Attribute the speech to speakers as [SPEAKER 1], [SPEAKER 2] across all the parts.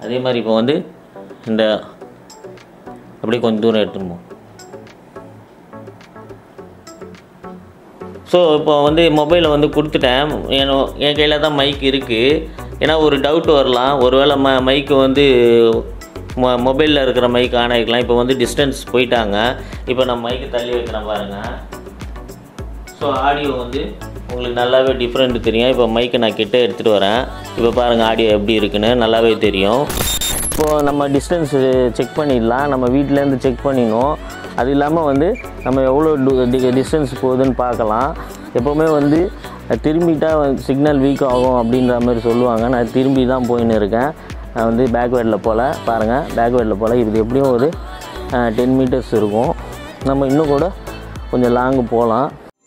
[SPEAKER 1] அதே மாதிரி இப்போ வந்து இந்த அப்படியே கொஞ்சம் தூரம் எடுத்துன்னு போ ஸோ இப்போ வந்து மொபைலை வந்து கொடுத்துட்டேன் ஏன்னா என் கையில் தான் மைக் இருக்குது ஏன்னா ஒரு டவுட் வரலாம் ஒருவேளை ம மைக்கு வந்து மொ மொபைலில் இருக்கிற மைக் ஆன் ஆகிக்கலாம் இப்போ வந்து டிஸ்டன்ஸ் போயிட்டாங்க இப்போ நான் மைக்கு தள்ளி வைக்கிறேன் பாருங்கள் ஸோ ஆடியோ வந்து உங்களுக்கு நல்லாவே டிஃப்ரெண்ட் தெரியும் இப்போ மைக்கை நான் கிட்ட எடுத்துகிட்டு வரேன் இப்போ பாருங்கள் ஆடியோ எப்படி இருக்குன்னு நல்லாவே தெரியும் இப்போது நம்ம டிஸ்டன்ஸ் செக் பண்ணிடலாம் நம்ம வீட்டிலேருந்து செக் பண்ணிடணும் அது இல்லாமல் வந்து நம்ம எவ்வளோ டிஸ்டன்ஸ் போகுதுன்னு பார்க்கலாம் எப்போவுமே வந்து திரும்பிட்டா சிக்னல் வீக் ஆகும் அப்படின்ற மாதிரி சொல்லுவாங்க நான் திரும்பி தான் போயின்னு இருக்கேன் நான் வந்து பேக்வேர்டில் போல் பாருங்கள் பேக்வேர்டில் போல் இது எப்படியும் ஒரு டென் மீட்டர்ஸ் இருக்கும் நம்ம இன்னும் கூட கொஞ்சம் லாங்கு போகலாம்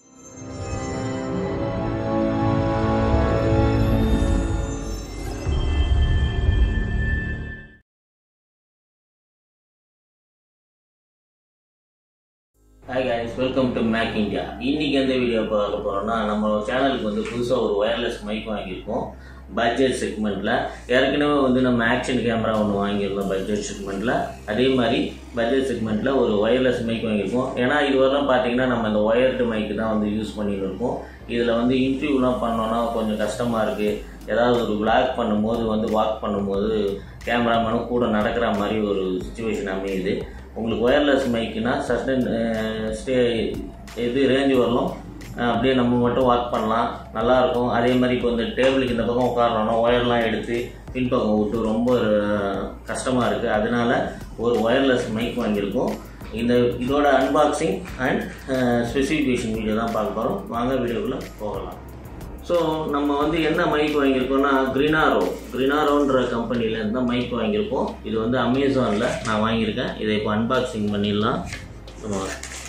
[SPEAKER 1] hi guys welcome to make India இன்றைக்கி எந்த வீடியோ பார்க்க போகிறோம்னா நம்ம சேனலுக்கு வந்து புதுசாக ஒரு ஒயர்லெஸ் மைக் வாங்கியிருக்கோம் பட்ஜெட் செக்மெண்ட்டில் ஏற்கனவே வந்து நம்ம ஆக்ஷன் கேமரா ஒன்று வாங்கியிருந்தோம் பட்ஜெட் செக்மெண்ட்டில் அதே மாதிரி பட்ஜெட் செக்மெண்ட்டில் ஒரு ஒயர்லெஸ் மைக் வாங்கியிருக்கோம் ஏன்னா இது வரலாம் பார்த்தீங்கன்னா நம்ம இந்த ஒயர்டு மைக்கு தான் வந்து யூஸ் பண்ணிட்டு இருக்கோம் இதில் வந்து இன்டர்வியூலாம் பண்ணோன்னா கொஞ்சம் கஷ்டமாக இருக்குது ஏதாவது ஒரு விளாக் பண்ணும்போது வந்து வாக் பண்ணும்போது கேமராமேனும் கூட நடக்கிற மாதிரி ஒரு சுச்சுவேஷன் அமையுது உங்களுக்கு ஒயர்லெஸ் மைக்குனா சஸ்டன் ஸ்டே எது ரேஞ்ச் வரலும் அஹ் அப்படியே நம்ம மட்டும் வாக் பண்ணலாம் நல்லாயிருக்கும் அதே மாதிரி இப்போ இந்த டேபிளுக்கு இந்த பக்கம் உட்காரணும்னா ஒயர்லாம் எடுத்து பின்பக்கம் விட்டு ரொம்ப கஷ்டமாக இருக்குது அதனால ஒரு ஒயர்லெஸ் மைக் வாங்கியிருக்கோம் இந்த இதோட அன்பாக்சிங் அண்ட் ஸ்பெசிஃபிகேஷன் வீடியோ தான் பார்க்க போகிறோம் வாங்க வீடியோக்குள்ளே போகலாம் ஸோ நம்ம வந்து என்ன மைக் வாங்கியிருக்கோம்னா கிரினாரோ கிரினாரோன்ற கம்பெனிலேருந்து தான் மைக் வாங்கியிருக்கோம் இது வந்து அமேசானில் நான் வாங்கியிருக்கேன் இதை இப்போ அன்பாக்சிங் பண்ணிடலாம் நம்ம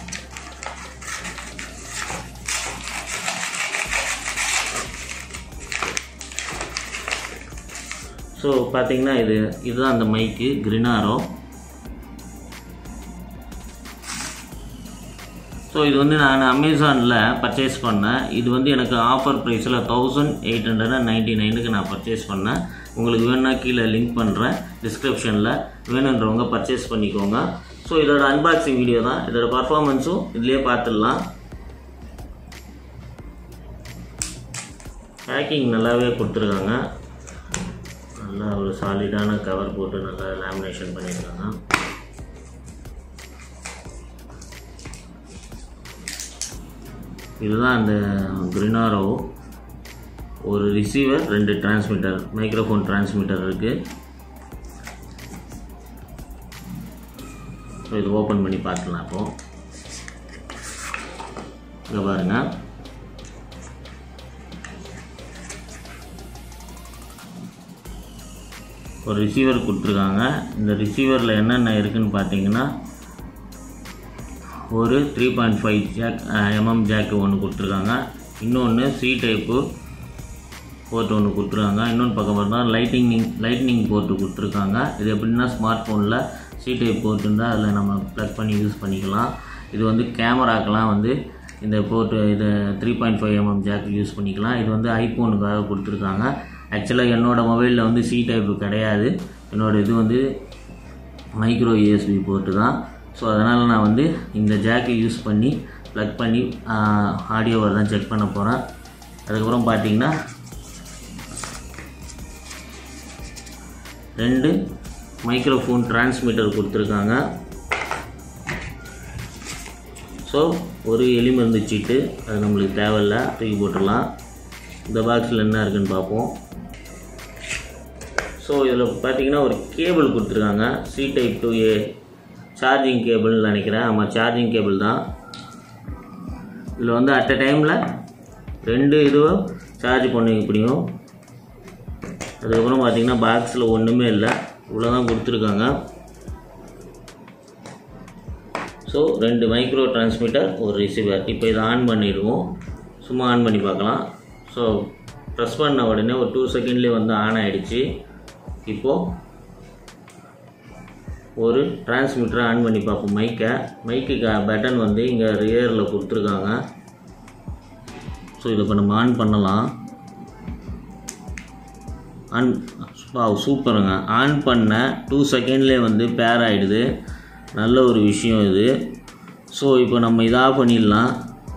[SPEAKER 1] ஸோ பார்த்தீங்கன்னா இது இதுதான் அந்த மைக்கு கிரினாரோ ஸோ இது வந்து நான் அமேசானில் பர்ச்சேஸ் பண்ணேன் இது வந்து எனக்கு ஆஃபர் ப்ரைஸில் thousand eight hundred and ninety நைனுக்கு நான் பர்ச்சேஸ் பண்ணேன் உங்களுக்கு வேணும்னா கீழே லிங்க் பண்ணுறேன் டிஸ்கிரிப்ஷனில் வேணுன்றவங்க பர்ச்சேஸ் பண்ணிக்கோங்க ஸோ இதோட அன்பாக்சிங் வீடியோ தான் இதோட பர்ஃபார்மன்ஸும் இதுலேயே பார்த்துடலாம் பேக்கிங் நல்லாவே கொடுத்துருக்காங்க நல்லா ஒரு சாலிடான கவர் போட்டு நல்லா லேமினேஷன் பண்ணியிருக்காங்க இதுதான் அந்த கிரினாரோ ஒரு ரிசீவர் ரெண்டு டிரான்ஸ்மிட்டர் மைக்ரோஃபோன் டிரான்ஸ்மிட்டர் இருக்குது ஸோ இது ஓப்பன் பண்ணி பார்க்கலாம் இப்போது இங்கே பாருங்கள் ஒரு ரிசீவர் கொடுத்துருக்காங்க இந்த ரிசீவரில் என்னென்ன இருக்குதுன்னு பார்த்தீங்கன்னா ஒரு three point five jack MM jack ஒன்று கொடுத்துருக்காங்க இன்னொன்று சி டைப்பு போர்ட் ஒன்று கொடுத்துருக்காங்க இன்னொன்று பக்கம் பார்த்தா லைட்டிங் லைட்னிங் போர்ட்டு கொடுத்துருக்காங்க இது எப்படின்னா ஸ்மார்ட் ஃபோனில் சி டைப் போர்ட் இருந்தால் அதில் நம்ம ப்ளக் பண்ணி யூஸ் பண்ணிக்கலாம் இது வந்து கேமராக்கெலாம் வந்து இந்த போர்ட்டு இது three point five MM jack use பண்ணிக்கலாம் இது வந்து ஐஃபோனுக்காக கொடுத்துருக்காங்க ஆக்சுவலாக என்னோடய மொபைலில் வந்து சி டைப்பு கிடையாது என்னோடய இது வந்து மைக்ரோ யூஎஸ்பி போர்ட்டு தான் ஸோ அதனால் நான் வந்து இந்த ஜாக்கை யூஸ் பண்ணி ப்ளக் பண்ணி ஆடியோவை தான் செக் பண்ண போகிறேன் அதுக்கப்புறம் பார்த்தீங்கன்னா ரெண்டு மைக்ரோஃபோன் டிரான்ஸ்மிட்டர் கொடுத்துருக்காங்க ஸோ ஒரு எலிமருந்து சீட்டு அது நம்மளுக்கு தேவையில்ல தூக்கி போட்டுடலாம் இந்த பாக்ஸில் என்ன இருக்குன்னு பார்ப்போம் ஸோ இதில் பார்த்தீங்கன்னா ஒரு கேபிள் கொடுத்துருக்காங்க C type to A charging கேபிள்னு நினைக்கிறேன் ஆமாம் சார்ஜிங் கேபிள் தான் இதில் வந்து அட் அ டைமில் ரெண்டு இதுவும் சார்ஜ் பண்ண முடியும் அதுக்கப்புறம் பார்த்தீங்கன்னா பாக்ஸில் ஒன்றுமே இல்லை இவ்வளோ தான் கொடுத்துருக்காங்க ஸோ ரெண்டு மைக்ரோ டிரான்ஸ்மிட்டர் ஒரு ரிசீவர் இப்போ இதை ஆன் பண்ணிடுவோம் சும்மா ஆன் பண்ணி பார்க்கலாம் ஸோ ப்ரெஸ் பண்ண உடனே ஒரு டூ செகண்ட்லேயே வந்து ஆன் ஆகிடுச்சு இப்போது ஒரு டிரான்ஸ்மிட்டரை ஆன் பண்ணி பார்ப்போம் மைக்கை மைக்கு பட்டன் வந்து இங்கே ரியரில் கொடுத்துருக்காங்க ஸோ இதை இப்போ நம்ம ஆன் பண்ணலாம் ஆன் வா சூப்பருங்க ஆன் பண்ண டூ செகண்ட்லேயே வந்து பேர் ஆகிடுது நல்ல ஒரு விஷயம் இது ஸோ இப்போ நம்ம இதை ஆஃப் பண்ணிடலாம்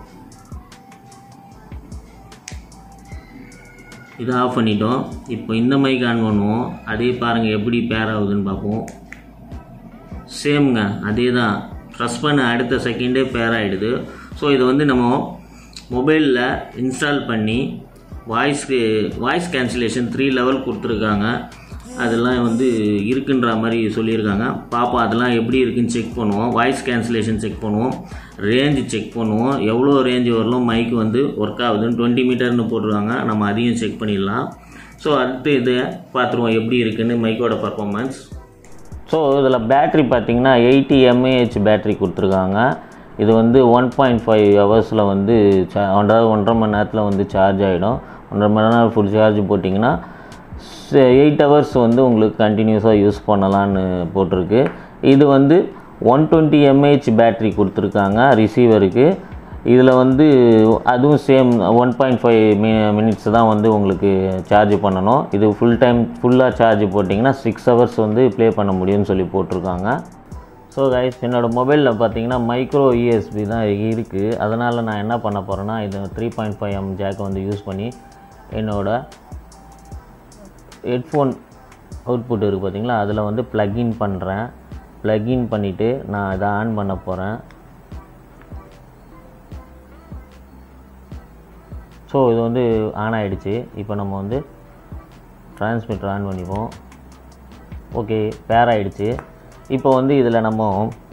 [SPEAKER 1] இதை ஆஃப் பண்ணிட்டோம் இப்போ இந்த மைக் ஆன் பண்ணுவோம் அதே பாருங்கள் எப்படி பேர் ஆகுதுன்னு பார்ப்போம் சேம்ங்க அதே தான் ப்ரெஸ் பண்ண அடுத்த செகண்டே பேர் ஆகிடுது ஸோ இதை வந்து நம்ம மொபைலில் இன்ஸ்டால் பண்ணி வாய்ஸ்க்கு வாய்ஸ் கேன்சலேஷன் த்ரீ லெவல் கொடுத்துருக்காங்க அதெல்லாம் வந்து இருக்குன்ற மாதிரி சொல்லியிருக்காங்க பார்ப்போம் அதெல்லாம் எப்படி இருக்குன்னு செக் பண்ணுவோம் வாய்ஸ் கேன்சலேஷன் செக் பண்ணுவோம் ரேஞ்சு செக் பண்ணுவோம் எவ்வளோ ரேஞ்ச் வரலும் மைக் வந்து ஒர்க் ஆகுதுன்னு டுவெண்ட்டி மீட்டர்னு போட்டிருக்காங்க நம்ம அதையும் செக் பண்ணிடலாம் ஸோ அடுத்து இதை பார்த்துருவோம் எப்படி இருக்குன்னு மைக்கோட பர்ஃபார்மன்ஸ் ஸோ இதில் பேட்ரி பார்த்தீங்கன்னா எயிட்டி எம்ஏஹெச் பேட்ரி கொடுத்துருக்காங்க இது வந்து ஒன் பாயிண்ட் ஃபைவ் ஹவர்ஸில் வந்து சா அதாவது ஒன்றரை மணி நேரத்தில் வந்து சார்ஜ் ஆகிடும் ஒன்றரை மணி நேரம் ஃபுல் சார்ஜ் போட்டிங்கன்னா எயிட் ஹவர்ஸ் வந்து உங்களுக்கு கண்டினியூஸாக யூஸ் பண்ணலான்னு போட்டிருக்கு இது வந்து ஒன் டுவெண்ட்டி எம்ஏஹெச் பேட்ரி கொடுத்துருக்காங்க ரிசீவருக்கு இதில் வந்து அதுவும் சேம் ஒன் பாயிண்ட் ஃபைவ் மி மினிட்ஸ் தான் வந்து உங்களுக்கு சார்ஜ் பண்ணணும் இது ஃபுல் டைம் ஃபுல்லாக சார்ஜ் போட்டிங்கன்னா சிக்ஸ் ஹவர்ஸ் வந்து ப்ளே பண்ண முடியும்னு சொல்லி போட்டிருக்காங்க ஸோ கைஸ் என்னோடய மொபைலில் பார்த்தீங்கன்னா மைக்ரோ யூஎஸ்பி தான் இருக்குது அதனால் நான் என்ன பண்ண போகிறேன்னா இது த்ரீ பாயிண்ட் ஃபைவ் எம் ஜாக்கை வந்து யூஸ் பண்ணி என்னோடய ஹெட்ஃபோன் அவுட்புட் இருக்குது பார்த்தீங்களா அதில் வந்து ப்ளக்இன் பண்ணுறேன் ப்ளக்இன் பண்ணிவிட்டு நான் இதை ஆன் பண்ண போகிறேன் ஸோ இது வந்து ஆன் ஆகிடுச்சு இப்போ நம்ம வந்து ட்ரான்ஸ்மிட்டர் ஆன் பண்ணிப்போம் ஓகே பேர் ஆகிடுச்சு இப்போ வந்து இதில் நம்ம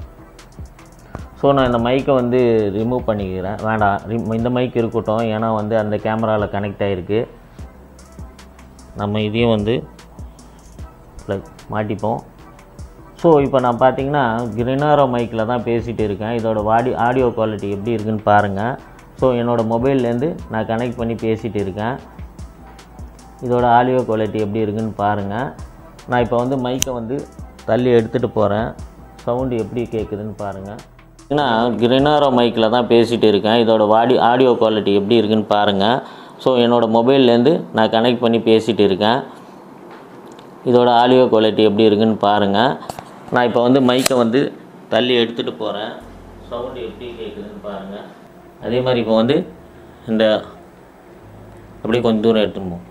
[SPEAKER 1] ஸோ நான் இந்த மைக்கை வந்து ரிமூவ் பண்ணிக்கிறேன் வேண்டாம் ரிம் இந்த மைக் இருக்கட்டும் ஏன்னா வந்து அந்த கேமராவில் கனெக்ட் ஆகிருக்கு நம்ம இதையும் வந்து ப்ளக் மாட்டிப்போம் ஸோ இப்போ நான் பார்த்தீங்கன்னா கிரினாரோ மைக்கில் தான் பேசிகிட்டு இருக்கேன் இதோட வாடி ஆடியோ குவாலிட்டி எப்படி இருக்குன்னு பாருங்கள் ஸோ என்னோடய மொபைல்லேருந்து நான் கனெக்ட் பண்ணி பேசிகிட்டு இருக்கேன் இதோட ஆடியோ குவாலிட்டி எப்படி இருக்குன்னு பாருங்கள் நான் இப்போ வந்து மைக்கை வந்து தள்ளி எடுத்துகிட்டு போகிறேன் சவுண்டு எப்படி கேட்குதுன்னு பாருங்கள் ஏன்னா கிரினாரோ மைக்கில் தான் பேசிகிட்டு இருக்கேன் இதோட வாடி ஆடியோ குவாலிட்டி எப்படி இருக்குன்னு பாருங்கள் ஸோ என்னோடய மொபைல்லேருந்து நான் கனெக்ட் பண்ணி பேசிகிட்டு இருக்கேன் இதோட ஆடியோ குவாலிட்டி எப்படி இருக்குன்னு பாருங்கள் நான் இப்போ வந்து மைக்கை வந்து தள்ளி எடுத்துகிட்டு போகிறேன் சவுண்டு எப்படி கேட்குதுன்னு பாருங்கள் அதே மாதிரி இப்போ வந்து இந்த அப்படியே கொஞ்சம் தூரம் எடுத்துன்னு போகும்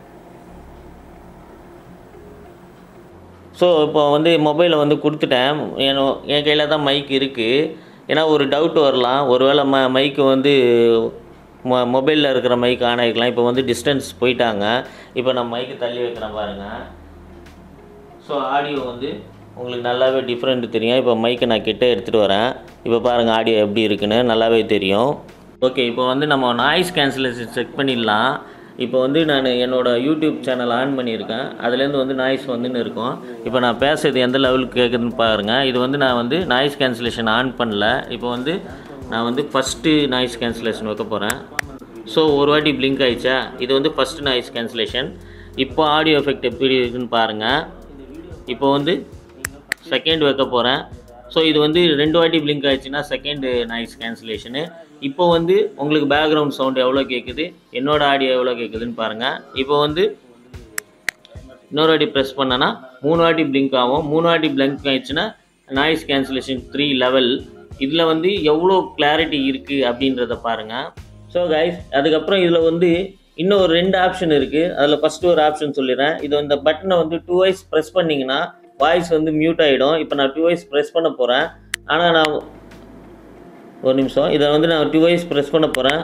[SPEAKER 1] ஸோ இப்போ வந்து மொபைலை வந்து கொடுத்துட்டேன் ஏன்னா என் கையில் தான் மைக் இருக்குது ஏன்னா ஒரு டவுட் வரலாம் ஒருவேளை ம மைக்கு வந்து மொ மொபைலில் இருக்கிற மைக் ஆன் ஆகிக்கலாம் இப்போ வந்து டிஸ்டன்ஸ் போயிட்டாங்க இப்போ நான் மைக்கு தள்ளி வைக்கிறேன் பாருங்கள் ஸோ ஆடியோ வந்து உங்களுக்கு நல்லாவே டிஃப்ரெண்ட் தெரியும் இப்போ மைக்கை நான் கிட்டே எடுத்துகிட்டு வரேன் இப்போ பாருங்கள் ஆடியோ எப்படி இருக்குன்னு நல்லாவே தெரியும் ஓகே இப்போ வந்து நம்ம நாய்ஸ் கேன்சலேஷன் செக் பண்ணிடலாம் இப்போ வந்து நான் என்னோடய யூடியூப் சேனல் ஆன் பண்ணியிருக்கேன் அதுலேருந்து வந்து நாய்ஸ் வந்துன்னு இருக்கும் இப்போ நான் பேசுறது எந்த லெவலுக்கு கேட்குதுன்னு பாருங்கள் இது வந்து நான் வந்து நாய்ஸ் கேன்சலேஷன் ஆன் பண்ணல இப்போ வந்து நான் வந்து ஃபஸ்ட்டு நாய்ஸ் கேன்சலேஷன் வைக்க போகிறேன் ஸோ ஒரு வாட்டி பிளிங்க் ஆயிடுச்சா இது வந்து ஃபஸ்ட்டு நாய்ஸ் கேன்சலேஷன் இப்போ ஆடியோ எஃபெக்ட் எப்படி இருக்குன்னு பாருங்கள் இப்போ வந்து செகண்ட் வைக்க போகிறேன் ஸோ இது வந்து ரெண்டு வாட்டி பிளிங்க் ஆயிடுச்சுன்னா செகண்ட் நாய்ஸ் கேன்சலேஷனு இப்போ வந்து உங்களுக்கு பேக்ரவுண்ட் சவுண்ட் எவ்வளோ கேட்குது என்னோட ஆடியோ எவ்வளோ கேட்குதுன்னு பாருங்கள் இப்போ வந்து இன்னொரு வாட்டி ப்ரெஸ் பண்ணனா மூணு வாட்டி பிளிங்க் ஆகும் மூணு வாட்டி பிளிங்க் ஆயிடுச்சுன்னா நாய்ஸ் கேன்சலேஷன் த்ரீ லெவல் இதில் வந்து எவ்வளோ கிளாரிட்டி இருக்குது அப்படின்றத பாருங்கள் ஸோ கைஸ் அதுக்கப்புறம் இதில் வந்து இன்னும் ஒரு ரெண்டு ஆப்ஷன் இருக்குது அதில் ஃபஸ்ட்டு ஒரு ஆப்ஷன் சொல்லிடுறேன் இது இந்த பட்டனை வந்து டூ வைஸ் ப்ரெஸ் பண்ணிங்கன்னா வாய்ஸ் வந்து மியூட் ஆகிடும் இப்போ நான் டூ வைஸ் ப்ரெஸ் பண்ண போகிறேன் ஆனால் நான் ஒரு நிமிஷம் இதை வந்து நான் டூ வைஸ் ப்ரெஸ் பண்ண போகிறேன்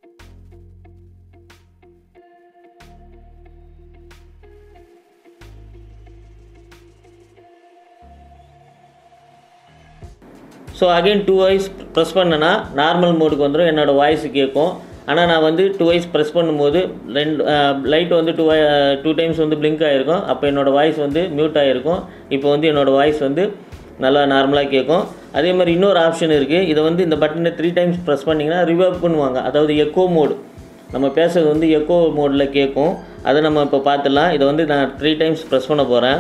[SPEAKER 1] so again twice press பண்ணேன்னா நார்மல் மோடுக்கு வந்துடும் என்னோடய வாய்ஸ் கேட்கும் ஆனால் நான் வந்து டூ வைஸ் ப்ரெஸ் பண்ணும்போது ரெண்டு லைட் வந்து டூ டூ டைம்ஸ் வந்து பிளிங்க் ஆகிருக்கும் அப்போ என்னோடய வாய்ஸ் வந்து மியூட் ஆகிருக்கும் இப்போ வந்து என்னோடய வாய்ஸ் வந்து நல்லா நார்மலாக கேட்கும் அதே மாதிரி இன்னொரு ஆப்ஷன் இருக்குது இதை வந்து இந்த பட்டனை த்ரீ டைம்ஸ் ப்ரெஸ் பண்ணிங்கன்னா ரிவர்ப் பண்ணுவாங்க அதாவது எக்கோ மோடு நம்ம பேசுறது வந்து எக்கோ மோடில் கேட்கும் அதை நம்ம இப்போ பார்த்துடலாம் இதை வந்து நான் த்ரீ டைம்ஸ் ப்ரெஸ் பண்ண போகிறேன்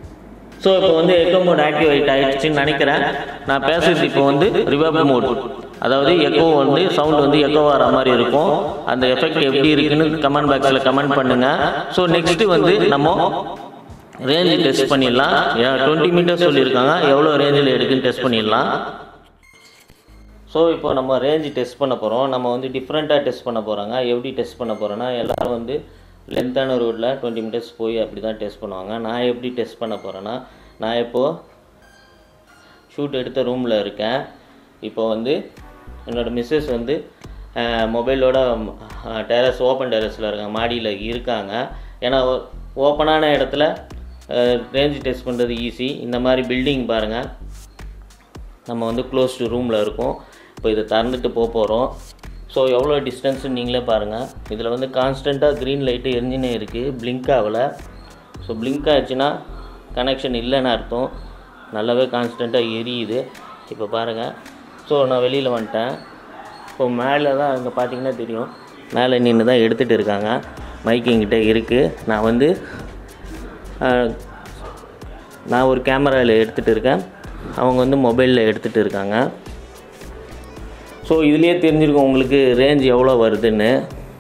[SPEAKER 1] ஸோ இப்போ வந்து எக்கோ மோட் ஆக்டிவேட் ஆகிடுச்சுன்னு நினைக்கிறேன் நான் பேசுறது இப்போ வந்து ரிவர்ப் மோட் அதாவது எக்கோ வந்து சவுண்ட் வந்து எக்கோ வர மாதிரி இருக்கும் அந்த எஃபெக்ட் எப்படி இருக்குன்னு கமெண்ட் பாக்ஸில் கமெண்ட் பண்ணுங்கள் ஸோ நெக்ஸ்ட்டு வந்து நம்ம ரேஞ்சு டெஸ்ட் பண்ணிடலாம் டுவெண்ட்டி மீட்டர்ஸ் சொல்லியிருக்காங்க எவ்வளோ ரேஞ்சில் எடுக்குன்னு டெஸ்ட் பண்ணிடலாம் ஸோ இப்போ நம்ம ரேஞ்சு டெஸ்ட் பண்ண போகிறோம் நம்ம வந்து டிஃப்ரெண்ட்டாக டெஸ்ட் பண்ண போகிறாங்க எப்படி டெஸ்ட் பண்ண போகிறோன்னா எல்லோரும் வந்து லென்த்தான ரோட்டில் டுவெண்ட்டி மீட்டர்ஸ் போய் அப்படி தான் டெஸ்ட் பண்ணுவாங்க நான் எப்படி டெஸ்ட் பண்ண போகிறேன்னா நான் இப்போது ஷூட் எடுத்த ரூமில் இருக்கேன் இப்போ வந்து என்னோடய மிஸ்ஸஸ் வந்து மொபைலோட டெரஸ் ஓப்பன் டெரஸில் இருக்காங்க மாடியில் இருக்காங்க ஏன்னா ஓப்பனான இடத்துல ரேஞ்ச் டெஸ்ட் பண்ணுறது ஈஸி இந்த மாதிரி பில்டிங் பாருங்கள் நம்ம வந்து க்ளோஸ்டு ரூமில் இருக்கோம் இப்போ இதை திறந்துட்டு போக போகிறோம் ஸோ எவ்வளோ டிஸ்டன்ஸ்னு நீங்களே பாருங்கள் இதில் வந்து கான்ஸ்டண்ட்டாக க்ரீன் லைட்டு எரிஞ்சினே இருக்குது பிளிங்க் ஆகலை ஸோ பிளிங்க் ஆச்சுன்னா கனெக்ஷன் இல்லைன்னு அர்த்தம் நல்லாவே கான்ஸ்டண்ட்டாக எரியுது இப்போ பாருங்கள் ஸோ நான் வெளியில் வந்துட்டேன் இப்போ மேலே தான் அங்கே பார்த்தீங்கன்னா தெரியும் மேலே நின்று தான் எடுத்துகிட்டு இருக்காங்க மைக் என்கிட்ட இருக்குது நான் வந்து அஹ், நான் ஒரு கேமராவில் எடுத்துகிட்டு இருக்கேன் அவங்க வந்து மொபைலில் எடுத்துகிட்டு இருக்காங்க ஸோ இதுலேயே தெரிஞ்சிருக்கும் உங்களுக்கு ரேஞ்ச் எவ்வளோ வருதுன்னு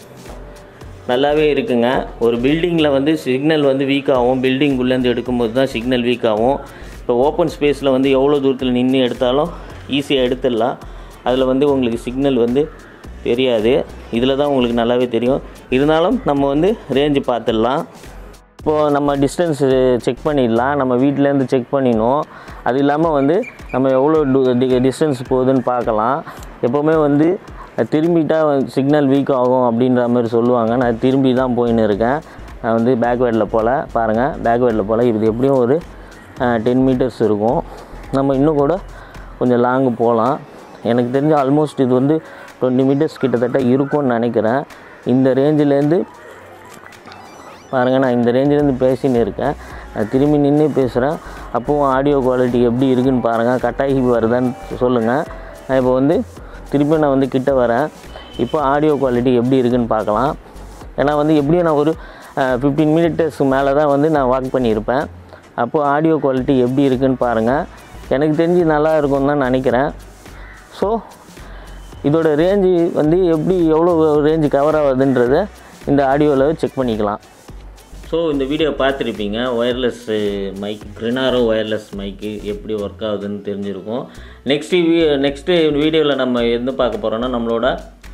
[SPEAKER 1] நல்லாவே இருக்குங்க ஒரு பில்டிங்கில் வந்து சிக்னல் வந்து வீக் ஆகும் பில்டிங் உள்ளேருந்து எடுக்கும்போது தான் சிக்னல் வீக் ஆகும் இப்போ ஓப்பன் ஸ்பேஸில் வந்து எவ்வளோ தூரத்தில் நின்று எடுத்தாலும் ஈஸியாக எடுத்துடலாம் அதில் வந்து உங்களுக்கு சிக்னல் வந்து தெரியாது இதில் தான் உங்களுக்கு நல்லாவே தெரியும் இருந்தாலும் நம்ம வந்து ரேஞ்சு பார்த்துடலாம் இப்போது நம்ம டிஸ்டன்ஸ் செக் பண்ணிடலாம் நம்ம வீட்டிலேருந்து செக் பண்ணிடணும் அது இல்லாமல் வந்து நம்ம எவ்வளோ டிஸ்டன்ஸ் போகுதுன்னு பார்க்கலாம் எப்போவுமே வந்து திரும்பிட்டா சிக்னல் வீக் ஆகும் அப்படின்ற மாதிரி சொல்லுவாங்க நான் திரும்பி தான் போயின்னு இருக்கேன் நான் வந்து பேக்வேர்டில் போல் பாருங்கள் பேக்வேர்டில் போல் இது எப்படியும் ஒரு டென் மீட்டர்ஸ் இருக்கும் நம்ம இன்னும் கூட கொஞ்சம் லாங்கு போகலாம் எனக்கு தெரிஞ்ச ஆல்மோஸ்ட் இது வந்து டுவெண்ட்டி மீட்டர்ஸ் கிட்டத்தட்ட இருக்கும்னு நினைக்கிறேன் இந்த ரேஞ்சிலேருந்து பாருங்கள் நான் இந்த ரேஞ்சிலேருந்து பேசின்னு இருக்கேன் நான் திரும்பி நின்று பேசுகிறேன் அப்போவும் ஆடியோ குவாலிட்டி எப்படி இருக்குன்னு பாருங்கள் கட்டாகி வருதான்னு சொல்லுங்கள் நான் இப்போ வந்து திருப்பி நான் வந்து கிட்ட வரேன் இப்போ ஆடியோ குவாலிட்டி எப்படி இருக்குன்னு பார்க்கலாம் ஏன்னா வந்து எப்படியும் நான் ஒரு ஃபிஃப்டீன் மினிட்ஸ்க்கு மேலே தான் வந்து நான் வாக் பண்ணியிருப்பேன் அப்போது ஆடியோ குவாலிட்டி எப்படி இருக்குன்னு பாருங்கள் எனக்கு தெரிஞ்சு நல்லா இருக்கும்னு தான் நினைக்கிறேன் ஸோ இதோட ரேஞ்சு வந்து எப்படி எவ்வளோ ரேஞ்சு கவர் ஆகுதுன்றதை இந்த ஆடியோவில் செக் பண்ணிக்கலாம் ஸோ இந்த வீடியோ பார்த்துருப்பீங்க ஒயர்லெஸ் மைக் க்ரினாரோ ஒயர்லெஸ் மைக்கு எப்படி ஒர்க் ஆகுதுன்னு தெரிஞ்சிருக்கும் நெக்ஸ்ட்டு வீ நெக்ஸ்ட்டு வீடியோவில் நம்ம எந்த பார்க்க போகிறோன்னா நம்மளோட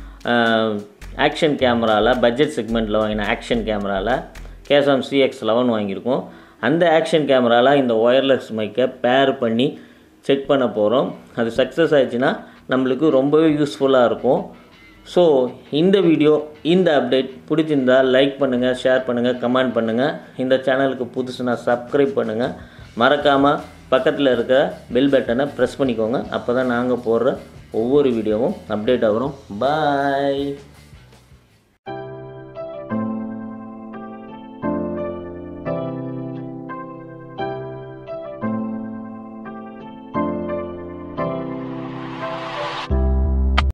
[SPEAKER 1] ஆக்ஷன் கேமராவில் பட்ஜெட் செக்மெண்ட்டில் வாங்கின ஆக்ஷன் கேமராவில் கேசாம் சிஎக்ஸ் லெவன் வாங்கியிருக்கோம் அந்த ஆக்ஷன் கேமராவில் இந்த ஒயர்லெஸ் மைக்கை பேர் பண்ணி செக் பண்ண போகிறோம் அது சக்ஸஸ் ஆயிடுச்சுன்னா நம்மளுக்கு ரொம்பவே யூஸ்ஃபுல்லாக இருக்கும் ஸோ இந்த வீடியோ இந்த அப்டேட் பிடிச்சிருந்தா லைக் பண்ணுங்கள் ஷேர் பண்ணுங்கள் கமெண்ட் பண்ணுங்கள் இந்த சேனலுக்கு புதுசுனா சப்ஸ்கிரைப் பண்ணுங்கள் மறக்காமல் பக்கத்தில் இருக்க பெல் பட்டனை ப்ரெஸ் பண்ணிக்கோங்க அப்போ தான் நாங்கள் போடுற ஒவ்வொரு வீடியோவும் அப்டேட் ஆகிறோம் பாய்